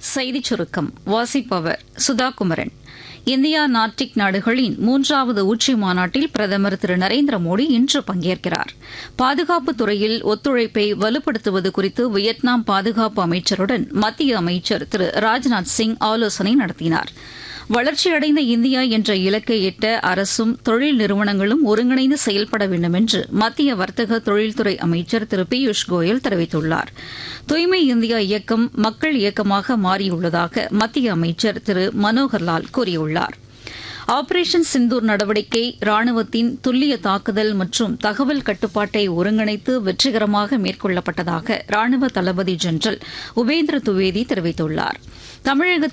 செய்திச் சுருக்கம் வாசிப்பவர் சுதா குமரன் இந்தியா நார்டிக் நாடுகளின் மூன்றாவது உச்சி மாநாட்டில் பிரதமர் திரு நரேந்திர மோடி இன்று பங்கேற்கிறார் பாதுகாப்பு துறையில் ஒத்துழைப்பை வலுப்படுத்துவது குறித்து வியட்நாம் பாதுகாப்பு அமைச்சருடன் மத்திய அமைச்சர் திரு ராஜ்நாத் சிங் ஆலோசனை நடத்தினார் வளர்ச்சியடைந்த இந்தியா என்ற இலக்கை எட்ட அரசும் தொழில் நிறுவனங்களும் ஒருங்கிணைந்து செயல்பட வேண்டும் என்று மத்திய வர்த்தக தொழில்துறை அமைச்சர் திரு பியூஷ் கோயல் தெரிவித்துள்ளார் தூய்மை இந்தியா இயக்கம் மக்கள் இயக்கமாக மாறியுள்ளதாக மத்திய அமைச்சர் திரு மனோகர்லால் கூறியுள்ளார் ஆபரேஷன் சிந்தூர் நடவடிக்கை ராணுவத்தின் துல்லிய தாக்குதல் மற்றும் தகவல் கட்டுப்பாட்டை ஒருங்கிணைத்து வெற்றிகரமாக மேற்கொள்ளப்பட்டதாக ராணுவ தளபதி ஜெனரல் உபேந்திர துவேதி தெரிவித்துள்ளார் தமிழக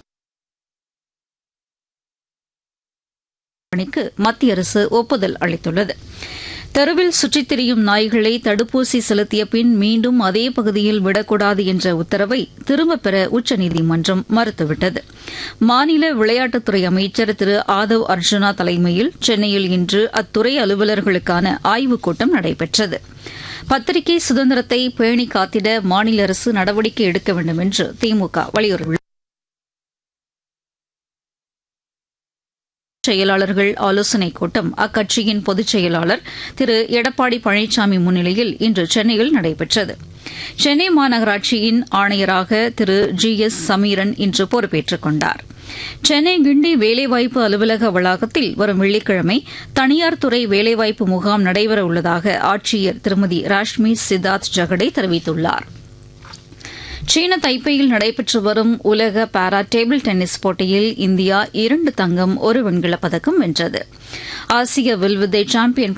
பணிக்கு மத்திய அரசு ஒப்புதல் அளித்துள்ளது தெருவில் சுற்றித் திரியும் நாய்களை தடுப்பூசி செலுத்திய பின் மீண்டும் அதே பகுதியில் விடக்கூடாது என்ற உத்தரவை திரும்பப் பெற உச்சநீதிமன்றம் மறுத்துவிட்டது மாநில விளையாட்டுத்துறை அமைச்சர் திரு ஆதவ் அர்ஜுனா தலைமையில் சென்னையில் இன்று அத்துறை அலுவலர்களுக்கான ஆய்வுக் கூட்டம் நடைபெற்றது பத்திரிகை சுதந்திரத்தை பேணி காத்திட மாநில அரசு நடவடிக்கை எடுக்க வேண்டும் என்று திமுக வலியுறுத்தியுள்ளது செயலாளர்கள் ஆலோசனைக் கூட்டம் அக்கட்சியின் பொதுச் செயலாளர் திரு எடப்பாடி பழனிசாமி முன்னிலையில் இன்று சென்னையில் நடைபெற்றது சென்னை மாநகராட்சியின் ஆணையராக திரு ஜி எஸ் சமீரன் இன்று பொறுப்பேற்றுக் கொண்டார் சென்னை கிண்டி வேலைவாய்ப்பு அலுவலக வளாகத்தில் வரும் வெள்ளிக்கிழமை தனியார் துறை வேலைவாய்ப்பு முகாம் நடைபெறவுள்ளதாக ஆட்சியர் திருமதி ராஷ்மி சித்தார்த் ஜகடே தெரிவித்துள்ளாா் சீன தைப்பேயில் நடைபெற்று வரும் உலக பாரா டேபிள் டென்னிஸ் போட்டியில் இந்தியா இரண்டு தங்கம் ஒரு வெண்கலப் பதக்கம் வென்றது ஆசிய வில்வித்தை சாம்பியன்